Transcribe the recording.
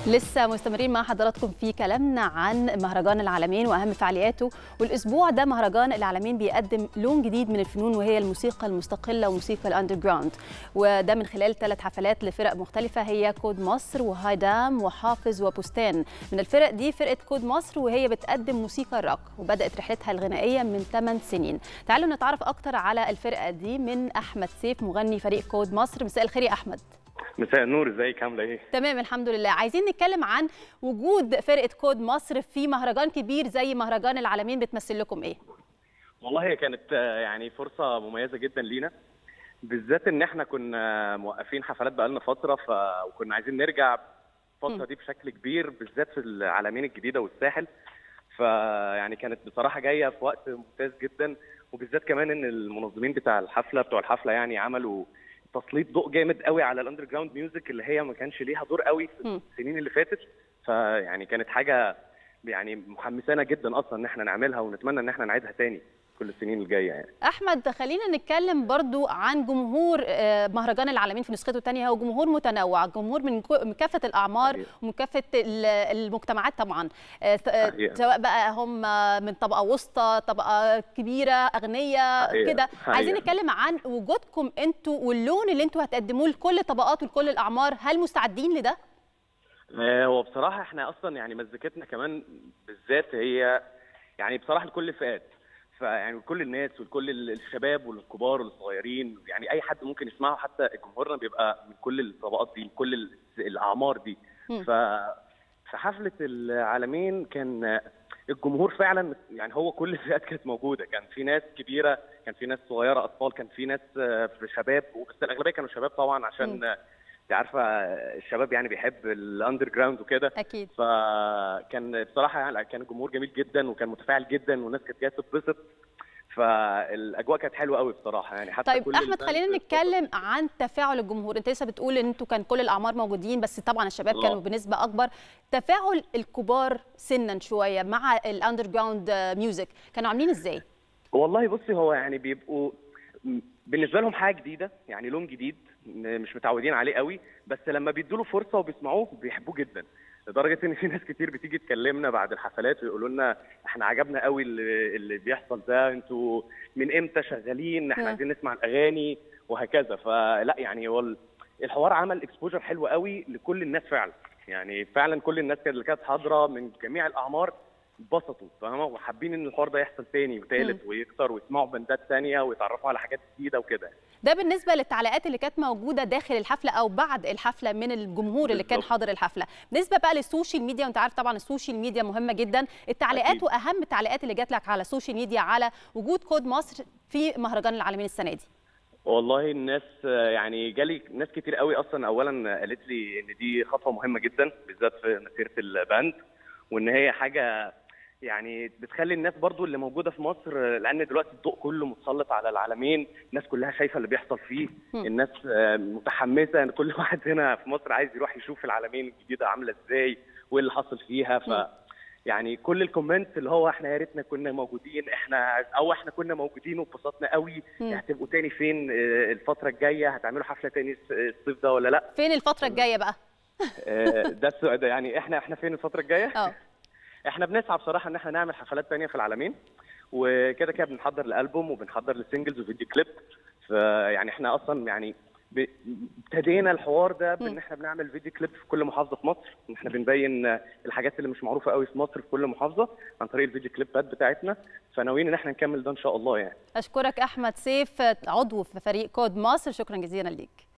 لسه مستمرين مع حضراتكم في كلامنا عن مهرجان العالمين واهم فعالياته والاسبوع ده مهرجان العالمين بيقدم لون جديد من الفنون وهي الموسيقى المستقله وموسيقى الاندر جراوند وده من خلال ثلاث حفلات لفرق مختلفه هي كود مصر وهايدام وحافظ وبستان من الفرق دي فرقه كود مصر وهي بتقدم موسيقى الروك وبدات رحلتها الغنائيه من 8 سنين تعالوا نتعرف اكتر على الفرقه دي من احمد سيف مغني فريق كود مصر مساء الخير يا احمد مساء النور ازيك عامله ايه تمام الحمد لله عايزين نتكلم عن وجود فرقه كود مصر في مهرجان كبير زي مهرجان العالمين بتمثل لكم ايه والله هي كانت آه، يعني فرصه مميزه جدا لينا بالذات ان احنا كنا موقفين حفلات بقالنا فتره ف... وكنا عايزين نرجع الفتره دي بشكل كبير بالذات في العالمين الجديده والساحل فيعني كانت بصراحه جايه في وقت ممتاز جدا وبالذات كمان ان المنظمين بتاع الحفله بتوع الحفله يعني عملوا تسليط ضوء جامد قوي على الاندر جراوند ميوزك اللي هي ما كانش ليها دور قوي في مم. السنين اللي فاتت فيعني كانت حاجه يعني محمسانا جدا اصلا ان احنا نعملها ونتمنى ان احنا نعيدها تاني كل السنين الجايه يعني احمد خلينا نتكلم برضو عن جمهور آه، مهرجان العالمين في نسخته الثانيه هو جمهور متنوع جمهور من كو- من كافه الاعمار صحيح. ومن كافه ال- المجتمعات طبعا آه، س- آه، صحيح. سواء بقى هم من طبقه وسطى طبقه كبيره اغنياء صحيح. كده صحيح. عايزين نتكلم عن وجودكم انتوا واللون اللي انتوا هتقدموه لكل طبقات ولكل الاعمار هل مستعدين لده آه، هو بصراحه احنا اصلا يعني مزيكتنا كمان بالذات هي يعني بصراحه لكل الفئات فيعني لكل الناس ولكل ال- الشباب والكبار والصغيرين يعني اي حد ممكن يسمعه حتى جمهورنا بيبقى من كل الطبقات دي من كل ال- الاعمار دي مم. ف في حفله العالمين كان الجمهور فعلا يعني هو كل الفئات كانت موجوده كان في ناس كبيره كان في ناس صغيره اطفال كان في ناس آه، في شباب بس الاغلبيه كانوا شباب طبعا عشان آه، انت عارفه آه، الشباب يعني بيحب الاندر جراوند وكده اكيد فكان بصراحه يعني كان الجمهور جميل جدا وكان متفاعل جدا والناس كانت جايه تتبسط فالاجواء كانت حلوه قوي بصراحه يعني حتى طيب كل احمد الباند خلينا اتبسط. نتكلم عن تفاعل الجمهور انت لسه بتقول ان انتوا كان كل الاعمار موجودين بس طبعا الشباب الله. كانوا بنسبه اكبر تفاعل الكبار سنا شويه مع الاندر جراوند ميوزك كانوا عاملين ازاي والله بصي هو يعني بيبقوا م- بالنسبه لهم حاجه جديده يعني لون جديد م- مش متعودين عليه قوي بس لما بيدوا له فرصه وبيسمعوه بيحبوه جدا لدرجه ان في ناس كتير بتيجي تكلمنا بعد الحفلات ويقولوا لنا احنا عجبنا قوي اللي, اللي بيحصل ده انتوا من امتى شغالين احنا مم. عايزين نسمع الاغاني وهكذا فلا يعني هو ال- الحوار عمل اكسبوجر حلو قوي لكل الناس فعلا يعني فعلا كل الناس كانت- اللي كانت حاضره من جميع الاعمار اتبسطوا فاهمه وحابين ان الحوار ده يحصل تاني وتالت ويكتر ويسمعوا بندات تانية ويتعرفوا على حاجات جديده وكده ده بالنسبه للتعليقات اللي كانت موجوده داخل الحفله او بعد الحفله من الجمهور اللي كان بالظبط. حاضر الحفله بالنسبه بقى للسوشيال ميديا وانت عارف طبعا السوشيال ميديا مهمه جدا التعليقات أكيد. واهم التعليقات اللي جات لك على السوشيال ميديا على وجود كود مصر في مهرجان العالمين السنه دي والله الناس آه، يعني جالي ناس كتير قوي اصلا اولا قالت لي ان دي خطوه مهمه جدا بالذات في مسيره الباند وان هي حاجه يعني بتخلي الناس برضو اللي موجوده في مصر آه، لان دلوقتي الضوء كله متسلط على العالمين الناس كلها شايفه اللي بيحصل فيه مم. الناس آه، متحمسه ان كل واحد هنا في مصر عايز يروح يشوف العالمين الجديده عامله ازاي وايه اللي حصل فيها ف مم. يعني كل الكومنت اللي هو احنا يا ريتنا كنا موجودين احنا او احنا كنا موجودين واتبسطنا قوي مم. هتبقوا تاني فين آه، الفتره الجايه هتعملوا حفله تاني الس- الصيف ده ولا لا فين الفتره الجايه بقى آه، ده السؤال ده يعني احنا احنا فين الفتره الجايه اه احنا بنسعى بصراحه ان احنا نعمل حفلات تانية في العالمين وكده كده بنحضر الالبوم وبنحضر للسنجلز وفيديو كليب فيعني احنا اصلا يعني ب- ابتدينا الحوار ده بان مم. احنا بنعمل فيديو كليب في كل محافظه في مصر ان احنا بنبين آه، الحاجات اللي مش معروفه قوي في مصر في كل محافظه عن طريق الفيديو كليبات بتاعتنا فناويين ان احنا نكمل ده ان شاء الله يعني اشكرك احمد سيف عضو في فريق كود مصر شكرا جزيلا ليك